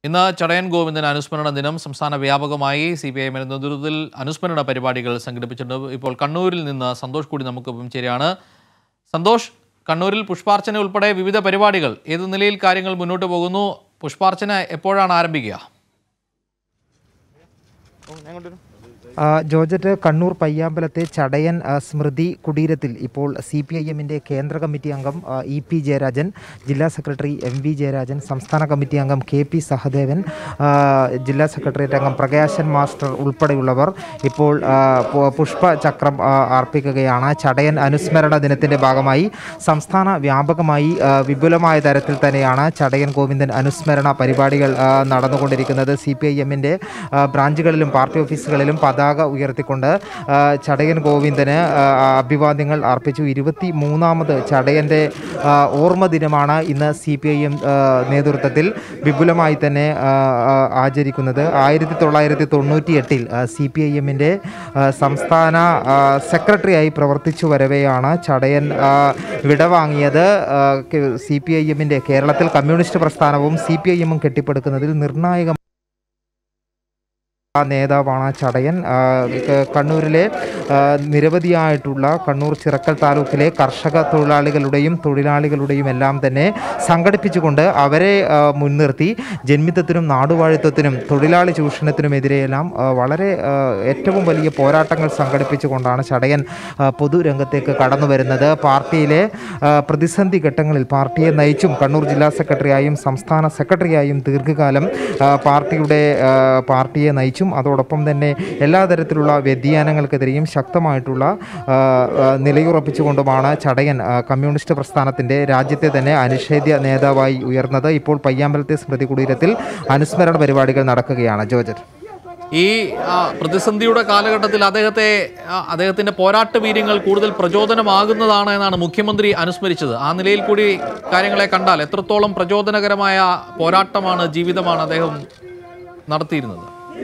ഇന്ന് ചടയൻ ഗോവിന്ദൻ അനുസ്മരണ ദിനം സംസ്ഥാന വ്യാപകമായി സി പി ഐ എമ്മിന്റെ നേതൃത്വത്തിൽ അനുസ്മരണ പരിപാടികൾ സംഘടിപ്പിച്ചിട്ടുണ്ട് ഇപ്പോൾ കണ്ണൂരിൽ നിന്ന് സന്തോഷ് കൂടി നമുക്കൊപ്പം ചേരുകയാണ് സന്തോഷ് കണ്ണൂരിൽ പുഷ്പാർച്ചന ഉൾപ്പെടെ വിവിധ പരിപാടികൾ ഏത് നിലയിൽ കാര്യങ്ങൾ മുന്നോട്ട് പോകുന്നു പുഷ്പാർച്ചന എപ്പോഴാണ് ആരംഭിക്കുക ആ, ജോർജറ്റ് കണ്ണൂർ പയ്യാമ്പലത്തെ ചടയൻ ആ, സ്മൃതി കുടീരത്തിൽ ഇപ്പോൾ സി പി ഐ എമ്മിൻ്റെ കേന്ദ്ര കമ്മിറ്റി അംഗം ആ, ഇ പി ജയരാജൻ ജില്ലാ സെക്രട്ടറി എം വി ജയരാജൻ സംസ്ഥാന കമ്മിറ്റി അംഗം കെ പി സഹദേവൻ ആ, ജില്ലാ സെക്രട്ടേറിയറ്റ് അംഗം പ്രകാശൻ മാസ്റ്റർ ഉൾപ്പെടെയുള്ളവർ ഇപ്പോൾ ആ, പു- പുഷ്പചക്രം ആ, അർപ്പിക്കുകയാണ് ചടയൻ അനുസ്മരണ ദിനത്തിൻ്റെ ഭാഗമായി സംസ്ഥാന വ്യാപകമായി ആ, വിപുലമായ തരത്തിൽ തന്നെയാണ് ചടയൻ ഗോവിന്ദൻ അനുസ്മരണ പരിപാടികൾ ആ, നടന്നുകൊണ്ടിരിക്കുന്നത് സി പി ഐ എമ്മിൻ്റെ ബ്രാഞ്ചുകളിലും പാർട്ടി ഓഫീസുകളിലും പതാക ഉയർത്തിക്കൊണ്ട് ആ, ചടയൻ ഗോവിന്ദന് ആ, അഭിവാദ്യങ്ങൾ അർപ്പിച്ചു ഇരുപത്തി മൂന്നാമത് ചടയൻ്റെ ആ, ഓർമ്മ ദിനമാണ് ഇന്ന് സി പി ഐ എം നേതൃത്വത്തിൽ വിപുലമായി തന്നെ ആ, ആ, ആചരിക്കുന്നത് ആയിരത്തി തൊള്ളായിരത്തി തൊണ്ണൂറ്റി എട്ടിൽ സി പി ഐ എമ്മിൻ്റെ സംസ്ഥാന ആ, സെക്രട്ടറിയായി പ്രവർത്തിച്ചു വരവെയാണ് ചടയൻ ആ, വിടവാങ്ങിയത് സി പി ഐ എമ്മിൻ്റെ കേരളത്തിൽ കമ്മ്യൂണിസ്റ്റ് പ്രസ്ഥാനവും സി പി ഐ എമ്മും കെട്ടിപ്പടുക്കുന്നതിൽ നിർണായക ആ നേതാവാണ് ചടയൻ ആ, ക- കണ്ണൂരിലെ ആ, നിരവധിയായിട്ടുള്ള കണ്ണൂർ ചിറക്കൽ താലൂക്കിലെ കർഷക തൊഴിലാളികളുടെയും തൊഴിലാളികളുടെയും എല്ലാം തന്നെ സംഘടിപ്പിച്ചുകൊണ്ട് അവരെ ആ, മുൻനിർത്തി ജന്മിത്വത്തിനും നാടുവാഴിത്വത്തിനും തൊഴിലാളി ചൂഷണത്തിനുമെതിരെയെല്ലാം ആ, വളരെ ആ, ഏറ്റവും വലിയ പോരാട്ടങ്ങൾ സംഘടിപ്പിച്ചുകൊണ്ടാണ് ചടയൻ ആ, പൊതുരംഗത്തേക്ക് കടന്നു വരുന്നത് പാർട്ടിയിലെ ആ, പ്രതിസന്ധി ഘട്ടങ്ങളിൽ പാർട്ടിയെ നയിച്ചും കണ്ണൂർ ജില്ലാ സെക്രട്ടറിയായും സംസ്ഥാന സെക്രട്ടറിയായും ദീർഘകാലം ആ, പാർട്ടിയുടെ ആ, പാർട്ടിയെ നയിച്ചും അതോടൊപ്പം തന്നെ എല്ലാ തരത്തിലുള്ള വ്യതിയാനങ്ങൾക്കെതിരെയും ശക്തമായിട്ടുള്ള ആ, ആ, നിലയുറപ്പിച്ചുകൊണ്ടുമാണ് ചടയൻ ആ, കമ്മ്യൂണിസ്റ്റ് പ്രസ്ഥാനത്തിൻ്റെ രാജ്യത്തെ തന്നെ അനിഷേധ്യ നേതാവായി ഉയർന്നത് ഇപ്പോൾ പയ്യാമ്പലത്തെ സ്മൃതി കുടീരത്തിൽ അനുസ്മരണ പരിപാടികൾ നടക്കുകയാണ് ജോജറ്റ് ഈ ആ, പ്രതിസന്ധിയുടെ കാലഘട്ടത്തിൽ അദ്ദേഹത്തെ ആ, അദ്ദേഹത്തിന്റെ പോരാട്ട വീര്യങ്ങൾ കൂടുതൽ പ്രചോദനമാകുന്നതാണ് എന്നാണ് മുഖ്യമന്ത്രി അനുസ്മരിച്ചത് ആ നിലയിൽ കൂടി കാര്യങ്ങളെ കണ്ടാൽ എത്രത്തോളം പ്രചോദനകരമായ പോരാട്ടമാണ് ജീവിതമാണ് അദ്ദേഹം നടത്തിയിരുന്നത്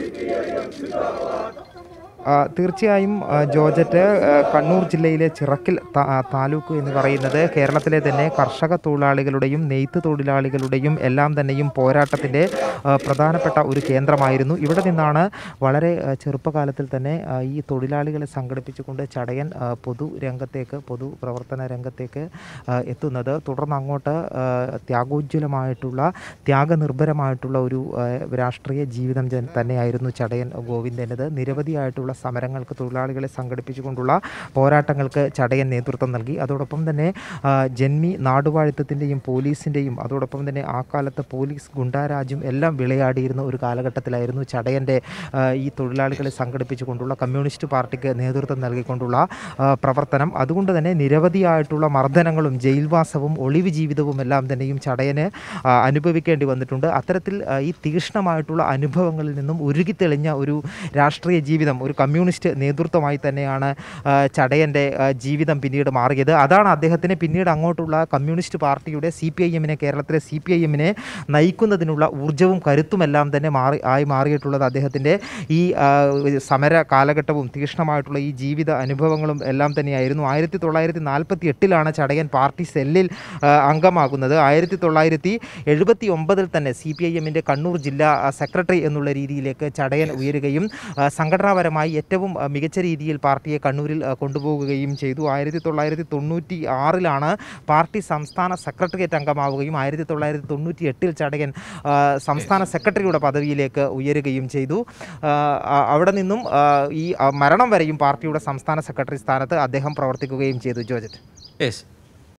ആ, തീർച്ചയായും ആ, ജോർജറ്റ് ആ, കണ്ണൂർ ജില്ലയിലെ ചിറക്കിൽ താ- ആ, താലൂക്ക് എന്ന് പറയുന്നത് കേരളത്തിലെ തന്നെ കർഷക തൊഴിലാളികളുടെയും നെയ്ത്ത് തൊഴിലാളികളുടെയും എല്ലാം തന്നെയും പോരാട്ടത്തിൻ്റെ ആ, പ്രധാനപ്പെട്ട ഒരു കേന്ദ്രമായിരുന്നു ഇവിടെ നിന്നാണ് വളരെ ആ, ചെറുപ്പകാലത്തിൽ തന്നെ ആ, ഈ തൊഴിലാളികളെ സംഘടിപ്പിച്ചുകൊണ്ട് ചടയൻ ആ, പൊതു രംഗത്തേക്ക് പൊതു പ്രവർത്തന രംഗത്തേക്ക് ആ, എത്തുന്നത് തുടർന്ന് അങ്ങോട്ട് ആ, ത്യാഗോജ്വലമായിട്ടുള്ള ത്യാഗനിർഭരമായിട്ടുള്ള ഒരു ആ, രാഷ്ട്രീയ ജീവിതം ജൻ- തന്നെയായിരുന്നു ചടയൻ ഗോവിന്ദൻ്റെത് നിരവധിയായിട്ടുള്ള സമരങ്ങൾക്ക് തൊഴിലാളികളെ സംഘടിപ്പിച്ചുകൊണ്ടുള്ള പോരാട്ടങ്ങൾക്ക് ചടയൻ നേതൃത്വം നൽകി അതോടൊപ്പം തന്നെ ആ, ജന്മി നാടുവാഴിത്തത്തിൻ്റെയും പോലീസിൻ്റെയും അതോടൊപ്പം തന്നെ ആ കാലത്ത് പോലീസ് ഗുണ്ടാരാജും എല്ലാം വിളയാടിയിരുന്ന ഒരു കാലഘട്ടത്തിലായിരുന്നു ചടയൻ്റെ ആ, ഈ തൊഴിലാളികളെ സംഘടിപ്പിച്ചുകൊണ്ടുള്ള കമ്മ്യൂണിസ്റ്റ് പാർട്ടിക്ക് നേതൃത്വം നൽകിക്കൊണ്ടുള്ള ആ, പ്രവർത്തനം അതുകൊണ്ട് തന്നെ നിരവധിയായിട്ടുള്ള മർദ്ദനങ്ങളും ജയിൽവാസവും ഒളിവ് ജീവിതവും എല്ലാം തന്നെയും ചടയന് ആ, അനുഭവിക്കേണ്ടി വന്നിട്ടുണ്ട് അത്തരത്തിൽ ആ, ഈ തീക്ഷ്ണമായിട്ടുള്ള അനുഭവങ്ങളിൽ നിന്നും ഉരുകിത്തെളിഞ്ഞ ഒരു രാഷ്ട്രീയ ജീവിതം ഒരു കമ്മ്യൂണിസ്റ്റ് നേതൃത്വമായി തന്നെയാണ് ആ, ചടയൻ്റെ ആ, ജീവിതം പിന്നീട് മാറിയത് അതാണ് അദ്ദേഹത്തിന് പിന്നീട് അങ്ങോട്ടുള്ള കമ്മ്യൂണിസ്റ്റ് പാർട്ടിയുടെ സി പി ഐ എമ്മിനെ കേരളത്തിലെ സി പി ഐ എമ്മിനെ നയിക്കുന്നതിനുള്ള ഊർജ്ജവും കരുത്തുമെല്ലാം തന്നെ മാറി ആയി മാറിയിട്ടുള്ളത് അദ്ദേഹത്തിൻ്റെ ഈ ആ, സമര കാലഘട്ടവും തീക്ഷ്ണമായിട്ടുള്ള ഈ ജീവിത അനുഭവങ്ങളും എല്ലാം തന്നെയായിരുന്നു ആയിരത്തി തൊള്ളായിരത്തി നാൽപ്പത്തി എട്ടിലാണ് ചടയൻ പാർട്ടി സെല്ലിൽ ആ, അംഗമാകുന്നത് ആയിരത്തി തൊള്ളായിരത്തി എഴുപത്തി ഒമ്പതിൽ തന്നെ സി പി ഐ എമ്മിൻ്റെ കണ്ണൂർ ജില്ലാ ആ, സെക്രട്ടറി എന്നുള്ള രീതിയിലേക്ക് ചടയൻ ഉയരുകയും ആ, സംഘടനാപരമായി ഏറ്റവും ആ, മികച്ച രീതിയിൽ പാർട്ടിയെ കണ്ണൂരിൽ ആ, കൊണ്ടുപോവുകയും ചെയ്തു ആയിരത്തി തൊള്ളായിരത്തി തൊണ്ണൂറ്റി ആറിലാണ് പാർട്ടി സംസ്ഥാന സെക്രട്ടേറിയറ്റ് അംഗമാവുകയും ആയിരത്തി തൊള്ളായിരത്തി തൊണ്ണൂറ്റി എട്ടിൽ ചടയൻ ആ, സംസ്ഥാന സെക്രട്ടറിയുടെ പദവിയിലേക്ക് ഉയരുകയും ചെയ്തു ആ, ആ, അവിടെ നിന്നും ആ, ഈ ആ, മരണം വരെയും പാർട്ടിയുടെ സംസ്ഥാന സെക്രട്ടറി സ്ഥാനത്ത് അദ്ദേഹം പ്രവർത്തിക്കുകയും ചെയ്തു ജോജറ്റ് യെസ്